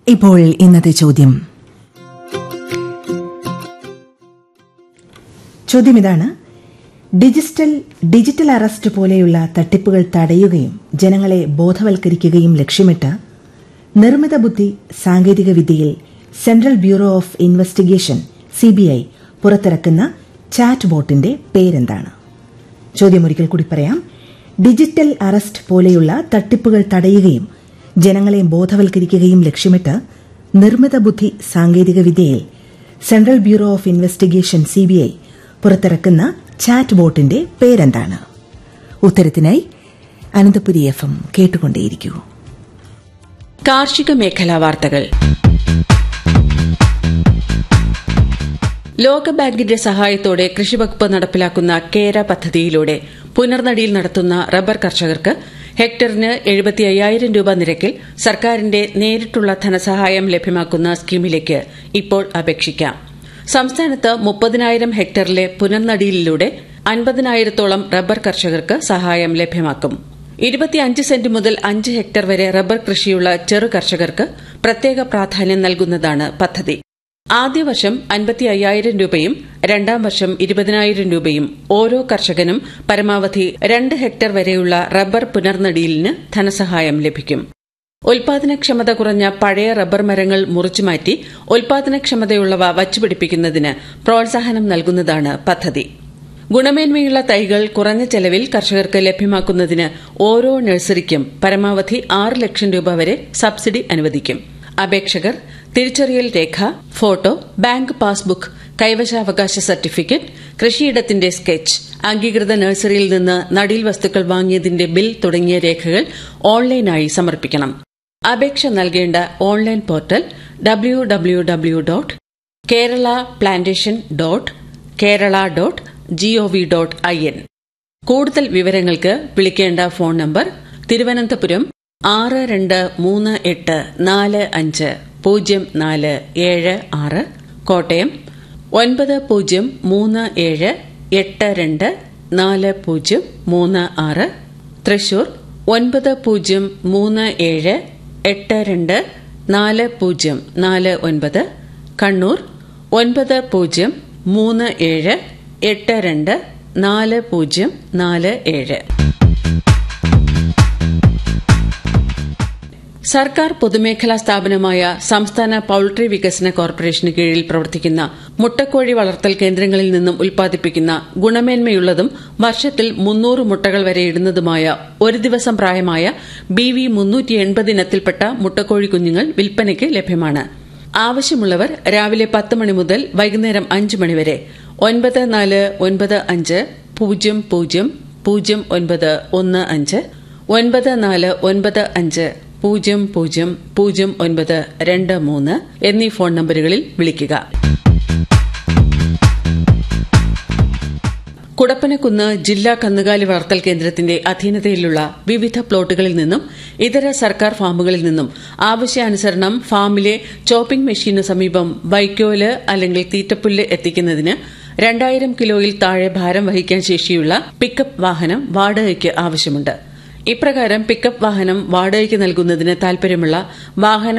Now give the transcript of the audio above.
ഇപ്പോൾ ഇന്നത്തെ ചോദ്യം ചോദ്യം ഇതാണ് ഡിജിറ്റൽ ഡിജിറ്റൽ അറസ്റ്റ് പോലെയുള്ള തട്ടിപ്പുകൾ തടയുകയും ജനങ്ങളെ ബോധവൽക്കരിക്കുകയും ലക്ഷ്യമിട്ട് നിർമ്മിത ബുദ്ധി സാങ്കേതിക വിദ്യയിൽ central bureau of investigation CBI പുറത്തിറക്കുന്ന ചാറ്റ് ബോട്ടിന്റെ പേരെന്താണ് ചോദ്യം ഒരിക്കൽ കൂടി പറയാം ഡിജിറ്റൽ അറസ്റ്റ് പോലെയുള്ള തട്ടിപ്പുകൾ തടയുകയും ജനങ്ങളെ ബോധവൽക്കരിക്കുകയും ലക്ഷ്യമിട്ട് നിർമ്മിത ബുദ്ധി സാങ്കേതിക വിദ്യയിൽ central bureau of investigation CBI പുറത്തിറക്കുന്ന ചാറ്റ് ബോട്ടിന്റെ പേരെന്താണ് ഉത്തരത്തിനായി അനന്തപുരി എഫ് എം കേട്ടുകൊണ്ടേയിരിക്കൂ കാർഷിക മേഖലാ വാർത്തകൾ ലോകബാങ്കിന്റെ സഹായത്തോടെ കൃഷിവകുപ്പ് നടപ്പിലാക്കുന്ന കേര പദ്ധതിയിലൂടെ പുനർനടിയിൽ നടത്തുന്ന റബ്ബർ കർഷകർക്ക് ഹെക്ടറിന് എഴുപത്തി അയ്യായിരം രൂപ നിരക്കിൽ സർക്കാരിന്റെ നേരിട്ടുള്ള ധനസഹായം ലഭ്യമാക്കുന്ന സ്കീമിലേക്ക് ഇപ്പോൾ അപേക്ഷിക്കാം സംസ്ഥാനത്ത് മുപ്പതിനായിരം ഹെക്ടറിലെ പുനർനടിയിലൂടെ അൻപതിനായിരത്തോളം റബ്ബർ കർഷകർക്ക് സഹായം ലഭ്യമാക്കും ഇരുപത്തിയഞ്ച് സെന്റ് മുതൽ അഞ്ച് ഹെക്ടർ വരെ റബ്ബർ കൃഷിയുള്ള ചെറു കർഷകർക്ക് പ്രത്യേക പ്രാധാന്യം നൽകുന്നതാണ് പദ്ധതി ആദ്യ വർഷം അൻപത്തി അയ്യായിരം രൂപയും രണ്ടാം വർഷം ഇരുപതിനായിരം രൂപയും ഓരോ കർഷകനും പരമാവധി രണ്ട് ഹെക്ടർ വരെയുള്ള റബ്ബർ പുനർനടിയിലിന് ധനസഹായം ലഭിക്കും ഉൽപാദനക്ഷമത കുറഞ്ഞ പഴയ റബ്ബർ മരങ്ങൾ മുറിച്ചുമാറ്റി ഉൽപാദനക്ഷമതയുള്ളവ വച്ചുപിടിപ്പിക്കുന്നതിന് പ്രോത്സാഹനം നൽകുന്നതാണ് പദ്ധതി ഗുണമേന്മയുള്ള തൈകൾ കുറഞ്ഞ ചെലവിൽ കർഷകർക്ക് ലഭ്യമാക്കുന്നതിന് ഓരോ നഴ്സറിക്കും പരമാവധി ആറ് ലക്ഷം രൂപ വരെ സബ്സിഡി അനുവദിക്കും അപേക്ഷകർ തിരിച്ചറിയൽ രേഖ ഫോട്ടോ ബാങ്ക് പാസ്ബുക്ക് കൈവശാവകാശ സർട്ടിഫിക്കറ്റ് കൃഷിയിടത്തിന്റെ സ്കെച്ച് അംഗീകൃത നഴ്സറിയിൽ നിന്ന് നടീൽ വസ്തുക്കൾ വാങ്ങിയതിന്റെ ബിൽ തുടങ്ങിയ രേഖകൾ ഓൺലൈനായി സമർപ്പിക്കണം അപേക്ഷ നൽകേണ്ട online portal W W W dot Kerala plantation dot Kerala dot G O V dot I N കൂടുതൽ വിവരങ്ങൾക്ക് വിളിക്കേണ്ട ഫോൺ നമ്പർ തിരുവനന്തപുരം ആറ് രണ്ട് മൂന്ന് എട്ട് നാല് അഞ്ച് പൂജ്യം നാല് ഏഴ് ആറ് കോട്ടയം ഒൻപത് പൂജ്യം മൂന്ന് ഏഴ് എട്ട് രണ്ട് നാല് പൂജ്യം മൂന്ന് ആറ് തൃശൂർ ഒൻപത് പൂജ്യം മൂന്ന് ഏഴ് എട്ട് രണ്ട് നാല് പൂജ്യം നാല് ഒൻപത് കണ്ണൂർ ഒൻപത് പൂജ്യം മൂന്ന് ഏഴ് എട്ട് രണ്ട് നാല് പൂജ്യം നാല് ഏഴ് സർക്കാർ പൊതുമേഖലാ സ്ഥാപനമായ സംസ്ഥാന പൌൾട്രി വികസന കോർപ്പറേഷന് കീഴിൽ പ്രവർത്തിക്കുന്ന മുട്ടക്കോഴി വളർത്തൽ കേന്ദ്രങ്ങളിൽ നിന്നും ഉൽപ്പാദിപ്പിക്കുന്ന ഗുണമേന്മയുള്ളതും വർഷത്തിൽ മുന്നൂറ് മുട്ടകൾ വരെ ഇടുന്നതുമായ ഒരു ദിവസം പ്രായമായ ബി വി മുന്നൂറ്റി എൺപത് ഇനത്തിൽപ്പെട്ട മുട്ടക്കോഴി കുഞ്ഞുങ്ങൾ വിൽപ്പനയ്ക്ക് ലഭ്യമാണ് ആവശ്യമുള്ളവർ രാവിലെ പത്ത് മണി മുതൽ വൈകുന്നേരം അഞ്ച് മണിവരെ ഒൻപത് നാല് ഒൻപത് അഞ്ച് പൂജ്യം പൂജ്യം പൂജ്യം ഒൻപത് ഒന്ന് അഞ്ച് ഒൻപത് നാല് ഒൻപത് അഞ്ച് പൂജ്യം പൂജ്യം പൂജ്യം ഒൻപത് രണ്ട് മൂന്ന് എന്നീ ഫോൺ നമ്പറുകളിൽ വിളിക്കുക കുടപ്പനക്കുന്ന് ജില്ലാ കന്നുകാലി വളർത്തൽ കേന്ദ്രത്തിന്റെ അധീനതയിലുള്ള വിവിധ പ്ലോട്ടുകളിൽ നിന്നും ഇതര സർക്കാർ ഫാമുകളിൽ നിന്നും ആവശ്യാനുസരണം ഫാമിലെ ചോപ്പിംഗ് മെഷീനു സമീപം വൈക്കോല് അല്ലെങ്കിൽ തീറ്റപ്പുല്ല് എത്തിക്കുന്നതിന് രണ്ടായിരം കിലോയിൽ താഴെ ഭാരം വഹിക്കാൻ ശേഷിയുള്ള പിക്കപ്പ് വാഹനം വാടകയ്ക്ക് ആവശ്യമുണ്ട് ഇപ്രകാരം പിക്കപ്പ് വാഹനം വാടകയ്ക്ക് നൽകുന്നതിന് താൽപര്യമുള്ള വാഹന